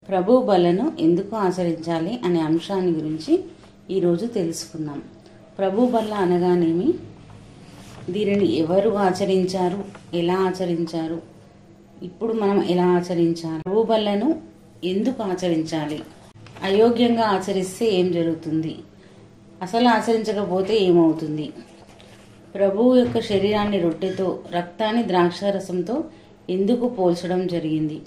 ప్రభు బలను ఎందుకు ఆచరించాలి అనే అంశాన్ని గురించి ఈరోజు తెలుసుకుందాం ప్రభు బల్ల అనగానేమి దీనిని ఎవరు ఆచరించారు ఎలా ఆచరించారు ఇప్పుడు మనం ఎలా ఆచరించాలి ప్రభు బల్లను ఎందుకు ఆచరించాలి అయోగ్యంగా ఆచరిస్తే ఏం జరుగుతుంది అసలు ఆచరించకపోతే ఏమవుతుంది ప్రభువు యొక్క శరీరాన్ని రొట్టెతో రక్తాన్ని ద్రాక్షారసంతో ఎందుకు పోల్చడం జరిగింది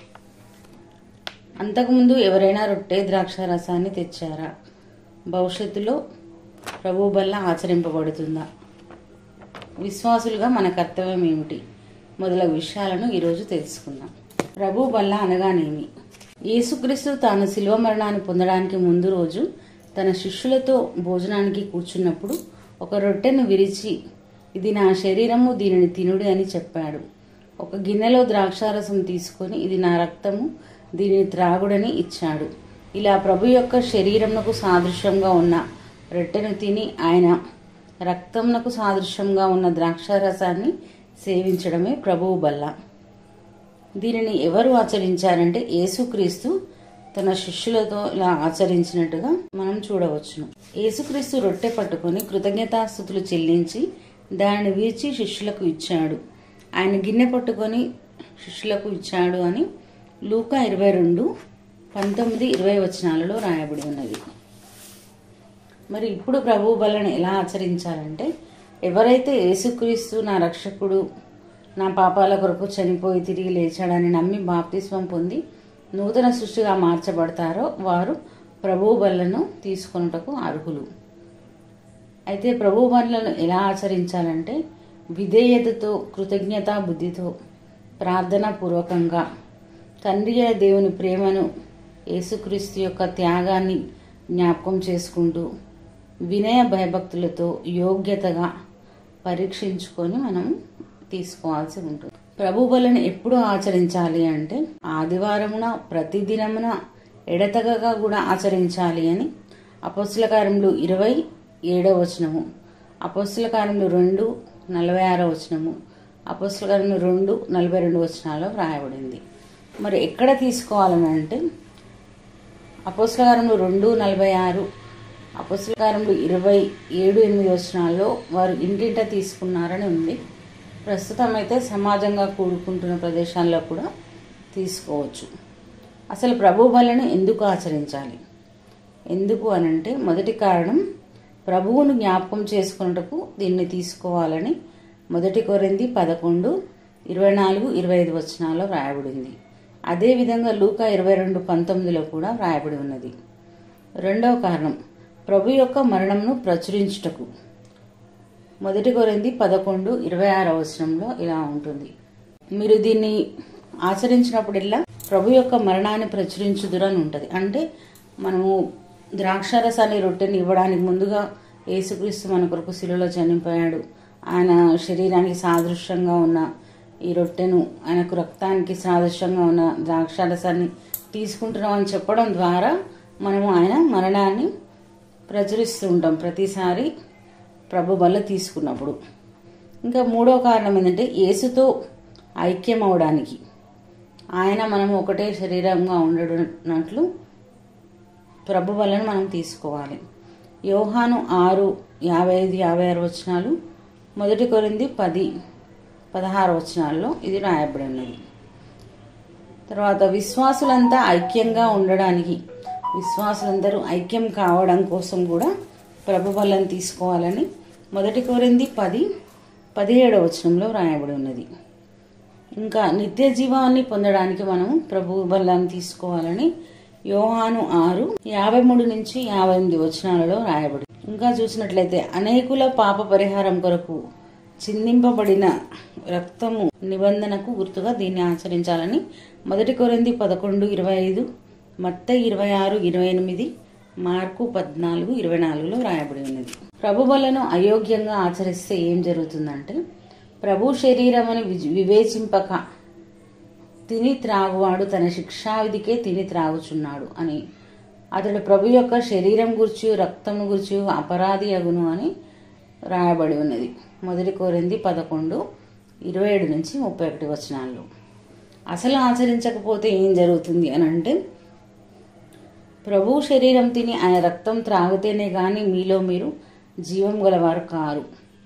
అంతకుముందు ఎవరైనా రొట్టె ద్రాక్ష రసాన్ని తెచ్చారా భవిష్యత్తులో ప్రభు బల్ల ఆచరింపబడుతుందా విశ్వాసులుగా మన కర్తవ్యం ఏమిటి మొదలగు విషయాలను ఈరోజు తెలుసుకుందాం ప్రభు బల్ల అనగానేమి యేసుక్రీస్తు తాను శిల్వ మరణాన్ని పొందడానికి ముందు రోజు తన శిష్యులతో భోజనానికి కూర్చున్నప్పుడు ఒక రొట్టెను విరిచి ఇది నా శరీరము దీనిని తినుడి అని చెప్పాడు ఒక గిన్నెలో ద్రాక్షారసం తీసుకొని ఇది నా రక్తము దీనిని త్రాగుడని ఇచ్చాడు ఇలా ప్రభు యొక్క శరీరమునకు సాదృశ్యంగా ఉన్న రొట్టెను తిని ఆయన రక్తమునకు సాదృశ్యంగా ఉన్న ద్రాక్షారసాన్ని సేవించడమే ప్రభువు బల్ల దీనిని ఎవరు ఆచరించారంటే యేసుక్రీస్తు తన శిష్యులతో ఇలా ఆచరించినట్టుగా మనం చూడవచ్చును యేసుక్రీస్తు రొట్టె పట్టుకొని కృతజ్ఞతాస్థుతులు చెల్లించి దానిని వీర్చి శిష్యులకు ఇచ్చాడు ఆయన గిన్నె పట్టుకొని శిష్యులకు ఇచ్చాడు అని లూకా ఇరవై రెండు పంతొమ్మిది ఇరవై వచనాలలో రాయబడి ఉన్నది మరి ఇప్పుడు ప్రభు బలను ఎలా ఆచరించాలంటే ఎవరైతే యేసుక్రీస్తు నా రక్షకుడు నా పాపాల కొరకు చనిపోయి తిరిగి లేచాడని నమ్మి బాప్తిస్వం పొంది నూతన సృష్టిగా మార్చబడతారో వారు ప్రభు బలను తీసుకొనుటకు అర్హులు అయితే ప్రభు బలను ఎలా ఆచరించాలంటే విధేయతతో కృతజ్ఞతా బుద్ధితో ప్రార్థనా పూర్వకంగా తండ్రి అయిన దేవుని ప్రేమను యేసుక్రీస్తు యొక్క త్యాగాన్ని జ్ఞాపకం చేసుకుంటూ వినయ భయభక్తులతో యోగ్యతగా పరీక్షించుకొని మనం తీసుకోవాల్సి ఉంటుంది ప్రభు బలను ఎప్పుడు ఆచరించాలి అంటే ఆదివారమున ప్రతిదినమున ఎడతగగా కూడా ఆచరించాలి అని అపస్సుల కార్యములు ఇరవై ఏడవ వచనము అపస్సుల కార్యములు రెండు నలభై ఆరో వచనము అపస్సుల కార్యములు రెండు నలభై రెండు వచనాల్లో వ్రాయబడింది మరి ఎక్కడ తీసుకోవాలని అంటే అపోస్లకారంలో రెండు నలభై ఆరు అపోస్లకారంలో ఇరవై ఏడు ఎనిమిది వచనాల్లో వారు ఇంటింట తీసుకున్నారని ఉంది ప్రస్తుతం అయితే సమాజంగా కూడుకుంటున్న ప్రదేశాల్లో కూడా తీసుకోవచ్చు అసలు ప్రభు బలను ఎందుకు ఆచరించాలి ఎందుకు అనంటే మొదటి కారణం ప్రభువును జ్ఞాపకం చేసుకున్నటకు దీన్ని తీసుకోవాలని మొదటి కొరింది పదకొండు ఇరవై నాలుగు ఇరవై ఐదు వచనాల్లో వ్రాయబడింది అదేవిధంగా లూకా ఇరవై రెండు పంతొమ్మిదిలో కూడా వ్రాయబడి ఉన్నది రెండవ కారణం ప్రభు యొక్క మరణంను ప్రచురించుటకు మొదటి కొరింది పదకొండు ఇరవై ఆరు అవసరంలో ఇలా ఉంటుంది మీరు దీన్ని ఆచరించినప్పుడల్లా ప్రభు యొక్క మరణాన్ని ప్రచురించుదురని ఉంటుంది అంటే మనము ద్రాక్షారసాన్ని రొట్టెని ఇవ్వడానికి ముందుగా యేసుక్రీస్తు మన కొరకు శిలువలో చనిపోయాడు ఆయన శరీరానికి సాదృశ్యంగా ఉన్న ఈ రొట్టెను ఆయనకు రక్తానికి సాదృశ్యంగా ఉన్న ద్రాక్షారసాన్ని తీసుకుంటున్నామని చెప్పడం ద్వారా మనము ఆయన మరణాన్ని ప్రచురిస్తూ ఉంటాం ప్రతిసారి ప్రభు వల్ల తీసుకున్నప్పుడు ఇంకా మూడో కారణం ఏంటంటే యేసుతో ఐక్యం అవడానికి ఆయన మనం ఒకటే శరీరంగా ఉండనట్లు ప్రభు వలన మనం తీసుకోవాలి యోహాను ఆరు యాభై ఐదు యాభై ఆరు వచనాలు మొదటి కొరింది పది పదహారు వచనాల్లో ఇది రాయబడి ఉన్నది తర్వాత విశ్వాసులంతా ఐక్యంగా ఉండడానికి విశ్వాసులందరూ ఐక్యం కావడం కోసం కూడా ప్రభు బలం తీసుకోవాలని మొదటి కోరింది పది పదిహేడవ వచనంలో రాయబడి ఉన్నది ఇంకా నిత్య జీవాన్ని పొందడానికి మనం ప్రభు బలాన్ని తీసుకోవాలని యోహాను ఆరు యాభై మూడు నుంచి యాభై ఎనిమిది వచనాలలో రాయబడి ఇంకా చూసినట్లయితే అనేకుల పాప పరిహారం కొరకు చిందింపబడిన రక్తము నిబంధనకు గుర్తుగా దీన్ని ఆచరించాలని మొదటి కొరింది పదకొండు ఇరవై ఐదు మత్త ఇరవై ఆరు ఇరవై ఎనిమిది మార్కు పద్నాలుగు ఇరవై నాలుగులో రాయబడి ఉన్నది ప్రభు బలను అయోగ్యంగా ఆచరిస్తే ఏం జరుగుతుందంటే ప్రభు శరీరమని వివేచింపక తిని త్రాగువాడు తన శిక్షావిధికే తిని త్రాగుచున్నాడు అని అతడు ప్రభు యొక్క శరీరం గురించి రక్తం గురించి అపరాధి అగును అని రాయబడి ఉన్నది మొదటి కోరింది పదకొండు ఇరవై ఏడు నుంచి ముప్పై ఒకటి వచనాల్లో అసలు ఆచరించకపోతే ఏం జరుగుతుంది అని అంటే ప్రభు శరీరం తిని ఆయన రక్తం త్రాగితేనే గాని మీలో మీరు జీవం గలవారు కారు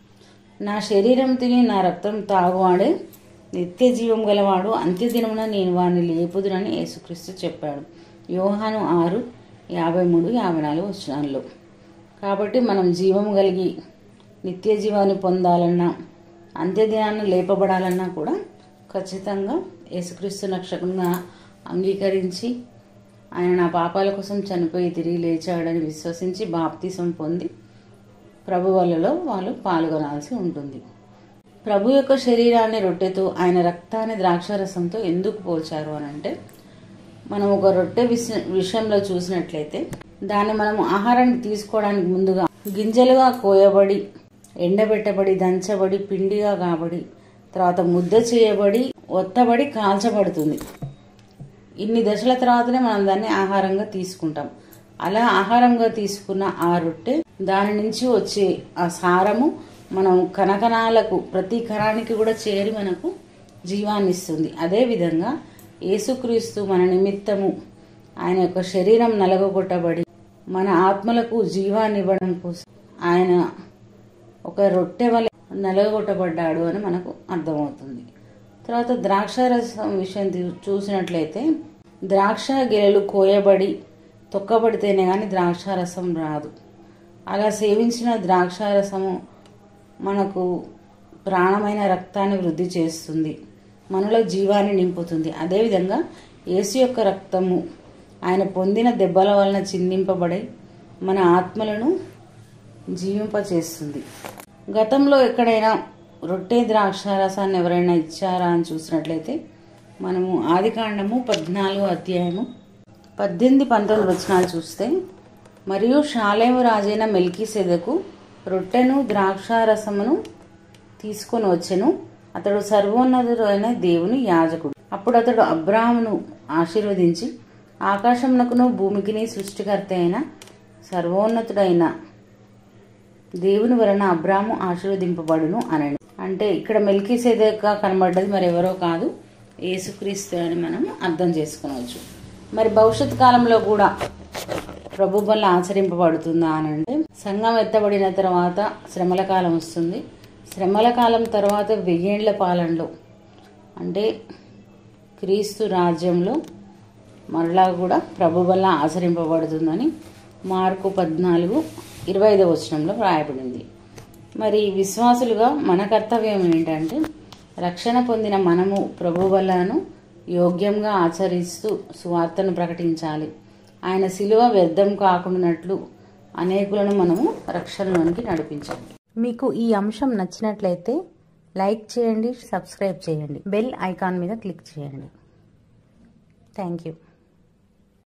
నా శరీరం తిని నా రక్తం తాగువాడే నిత్య జీవం గలవాడు అంత్యదినమున నేను వాడిని లేపుదునని యేసుక్రీస్తు చెప్పాడు యోహాను ఆరు యాభై మూడు యాభై నాలుగు వచనాల్లో కాబట్టి మనం జీవం కలిగి నిత్య జీవాన్ని పొందాలన్నా అంత్యదినాన్ని లేపబడాలన్నా కూడా ఖచ్చితంగా యేసుక్రీస్తు రక్షకునిగా అంగీకరించి ఆయన నా పాపాల కోసం చనిపోయి తిరిగి లేచాడని విశ్వసించి బాప్తిసం పొంది ప్రభు వల్లలో వాళ్ళు పాల్గొనాల్సి ఉంటుంది ప్రభు యొక్క శరీరాన్ని రొట్టెతో ఆయన రక్తాన్ని ద్రాక్షారసంతో ఎందుకు పోల్చారు అని అంటే మనం ఒక రొట్టె విష- విషయంలో చూసినట్లయితే దాన్ని మనం ఆహారానికి తీసుకోవడానికి ముందుగా గింజలుగా కోయబడి ఎండబెట్టబడి దంచబడి పిండిగా కాబడి తర్వాత ముద్ద చేయబడి ఒత్తబడి కాల్చబడుతుంది ఇన్ని దశల తర్వాతనే మనం దాన్ని ఆహారంగా తీసుకుంటాం అలా ఆహారంగా తీసుకున్న ఆ రొట్టె దాని నుంచి వచ్చే ఆ సారము మనం కణకణాలకు ప్రతి కణానికి కూడా చేరి మనకు జీవాన్ని ఇస్తుంది అదేవిధంగా యేసుక్రీస్తు మన నిమిత్తము ఆయన యొక్క శరీరం నలగొట్టబడి మన ఆత్మలకు జీవాన్ని ఇవ్వడం కోసం ఆయన ఒక రొట్టె వలె నలగొట్టబడ్డాడు అని మనకు అర్థమవుతుంది తర్వాత ద్రాక్ష రసం విషయం తీ- చూసినట్లయితే ద్రాక్ష గెలలు కోయబడి తొక్కబడితేనే కానీ ద్రాక్ష రసం రాదు అలా సేవించిన ద్రాక్ష రసము మనకు ప్రాణమైన రక్తాన్ని వృద్ధి చేస్తుంది మనలో జీవాన్ని నింపుతుంది అదేవిధంగా యేసు యొక్క రక్తము ఆయన పొందిన దెబ్బల వలన చిందింపబడి మన ఆత్మలను జీవింపచేస్తుంది గతంలో ఎక్కడైనా రొట్టె ద్రాక్ష రసాన్ని ఎవరైనా ఇచ్చారా అని చూసినట్లయితే మనము ఆదికాండము పద్నాలుగు అధ్యాయము పద్దెనిమిది పంతొమ్మిది వచనాలు చూస్తే మరియు షాలేము రాజైన మెల్కీ సెదకు రొట్టెను ద్రాక్ష రసమును తీసుకొని వచ్చెను అతడు సర్వోన్నతుడు అయిన దేవుని యాజకుడు అప్పుడు అతడు అబ్రాహమును ఆశీర్వదించి ఆకాశమునకును భూమికిని సృష్టికర్త అయిన సర్వోన్నతుడైన దేవుని వలన అబ్రాము ఆశీర్వదింపబడును అనను అంటే ఇక్కడ మెల్కీ సేదగా కనబడ్డది మరి ఎవరో కాదు యేసుక్రీస్తు అని మనం అర్థం చేసుకోవచ్చు మరి భవిష్యత్ కాలంలో కూడా ప్రభు వల్ల ఆచరింపబడుతుందా అని అంటే సంఘం ఎత్తబడిన తర్వాత శ్రమల కాలం వస్తుంది శ్రమల కాలం తర్వాత వెయ్యేండ్ల పాలనలో అంటే క్రీస్తు రాజ్యంలో మరలా కూడా ప్రభు వల్ల ఆచరింపబడుతుందని మార్కు పద్నాలుగు ఇరవై ఐదవ వచనంలో వ్రాయబడింది మరి విశ్వాసులుగా మన కర్తవ్యం ఏంటంటే రక్షణ పొందిన మనము ప్రభు వల్లను యోగ్యంగా ఆచరిస్తూ సువార్తను ప్రకటించాలి ఆయన శిలువ వ్యర్థం కాకుండానట్లు అనేకులను మనము రక్షణలోనికి నడిపించాలి మీకు ఈ అంశం నచ్చినట్లయితే లైక్ చేయండి సబ్స్క్రైబ్ చేయండి బెల్ ఐకాన్ మీద క్లిక్ చేయండి థ్యాంక్ యూ